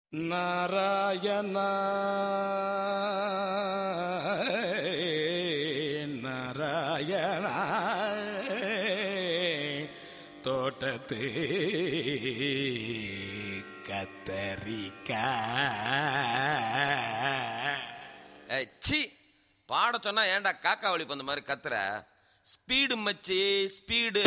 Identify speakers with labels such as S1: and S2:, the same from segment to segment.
S1: நாராயண நாராயண தோட்டத்து கத்தரிக்கா
S2: ஏய், சி பாட சொன்னா ஏன்டா காக்கா வழி பந்த மாதிரி கத்துற ஸ்பீடு மச்சி ஸ்பீடு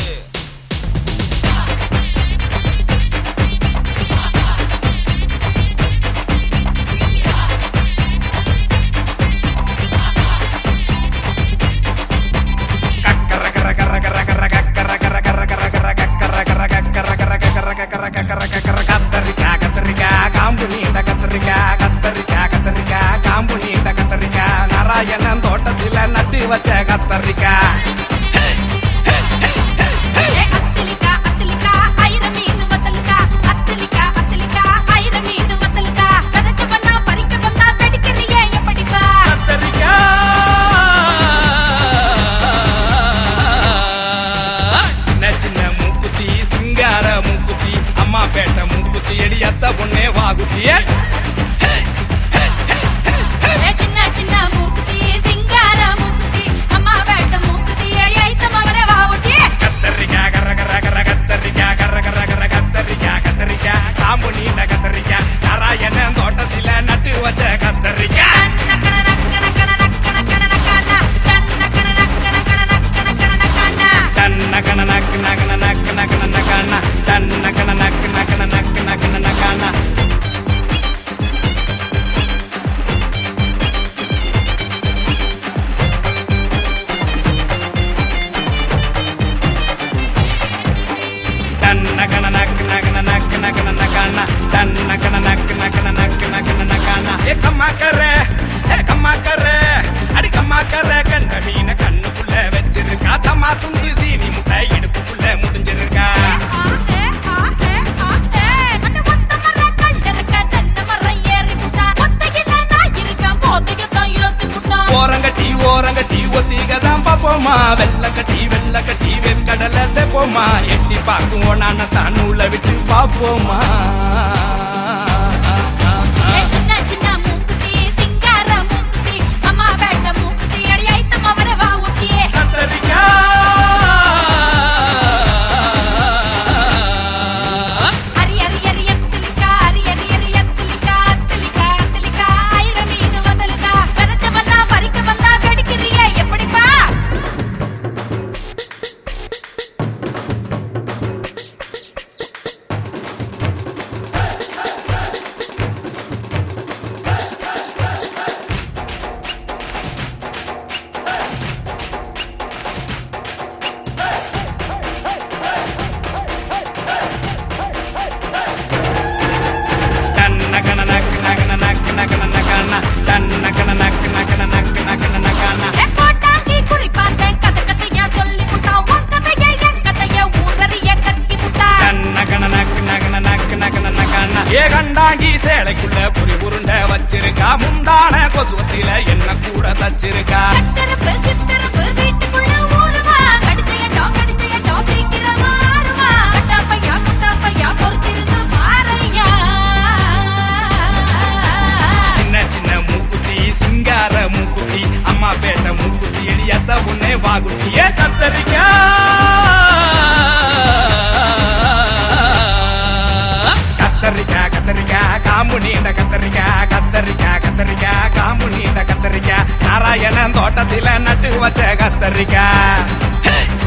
S1: கத்தரிக்கா கத்தரிக்கா காம்பு நீண்ட கத்தரிக்கா கத்தரிக்கா கத்தரிக்கா காம்பு நீண்ட கத்தரிக்கா நாராயணன் தோட்டத்தில நட்டு வச்ச கத்தரிக்கா
S3: ஏ அத்திலிக்கா அத்திலிக்கா ஐர மீன் வத்தலுக்கா அத்திலிக்கா அத்திலிக்கா ஐர மீன் வத்தலுக்கா கதச்ச பண்ணா பறிக்க வந்தா வெடிக்கிறியே எப்படிப்பா
S1: கத்தரிக்கா சின்ன சின்ன மூக்குத்தி சிங்கார மூக்குத்தி அம்மா பேட்ட மூக்குத்தி எடி அத்த பொண்ணே வாகுத்தியே
S3: ஏ சின்ன சின்ன மூக்குத்தி சிங்கார மூக்குத்தி அம்மா வேட்ட மூக்குத்தி ஐத்த மவனே வாவுட்டி
S1: கத்தரிக்கா கர கர கர கத்தரிக்கா கர கர கர கத்தரிக்கா கத்தரிக்கா காம்பு நீண்ட கத்தரிக்கா நாராயணன் தோட்டத்தில நட்டு வச்ச கத்தரிக்கா
S3: நக்கன நக்கன கன நக்கன கன நக்கன நக்கன நக்கன கன நக்கன கன நக்கன
S1: தன்ன கண நக்கு நகன நக்கு நகன நகான தன்ன கண நக்கு நகன நக்கு நகன நகான தன்ன கண நக்கு நகன நக்கு நகன நகான தன்ன கண நக்கு நகன நக்கு நகன நகான ஏ கம்மா கர ஏ கம்மா கர அடி கம்மா கர கண்ட மீன கண்ணுக்குள்ள வச்சிருக்கா தம்மா துண்டி சீனி முட்டை இடுப்புக்குள்ள முடிஞ்சிருக்கா
S3: ஏ ஆ ஏ ஆ ஏ அந்த ஒத்த மர கண்டறக்க தன்ன மர ஏறி புட்டா ஒத்தையில நான் இருக்கேன் போதைய தான் ஏத்தி புட்டா
S1: ஓரங்கட்டி ஓரங்கட்டி ஒத்திக தான் பாப்போமா வெள்ள கட்டி வெள்ள கட்டி வெற்கடலை செப்போமா எட்டி பார்க்குவோம் நான தான் நூலை விட்டு பாப்போமா
S3: ஏ சின்ன சின்ன மூக்குத்தி சிங்கார மூக்குத்தி அம்மா வேட்ட மூக்குத்தி அடி ஐத்த மவனே வாவுட்டியே
S1: கத்தரிக்கா
S3: அரி அரி அரி அத்திலிக்கா அரி அரி அரி அத்திலிக்கா அத்திலிக்கா அத்திலிக்கா ஐர மீன் வதலுக்கா கதச்ச வந்தா பறிக்க வந்தா வெடிக்கிறியே எப்படிப்பா
S1: தன்ன கண நக்கு நகன நக்கு நகன நகான தன்ன கண நக்கு நகன நக்கு நகன நகான
S3: ஏ கோட்டாங்கி குறிப்பாந்தேன் கதை கதையா சொல்லி புட்டா உன் கதைய என் கதைய ஊரறிய கத்தி புட்டா
S1: கண்ண கண நக்கு நகன நக்கு நகன நகான ஏ கண்டாங்கி சேலைக்குள்ள பொறி உருண்டை வச்சிருக்கா முந்தான கொசுவத்தில என்ன கூட தச்சிருக்கா
S3: கட்டரப்பு சித்தரப்பு வீட்டுக்குள்ள ஊருவா கடிச்சையட்டோ கடிச்சையட்டோ சீக்கிரமா ஆறுவா கட்டாப்பையா குட்டாப்பையா பொறுத்திருந்து பாறையா
S1: சின்ன சின்ன மூக்குத்தி சிங்கார மூக்குத்தி அம்மா பேட்ட மூக்குத்தி எடியாத்த உன்னே வாகுட்டியே கத்தரிக்கா கத்தரிக்கா கத்தரிக்கா காம்பு நீண்ட கத்தரிக்கா கத்தரிக்கா கத்தரிக்கா காம்பு நீண்ட கத்தரிக்கா நாராயணன் தோட்டத்தில நட்டு வச்ச கத்தரிக்கா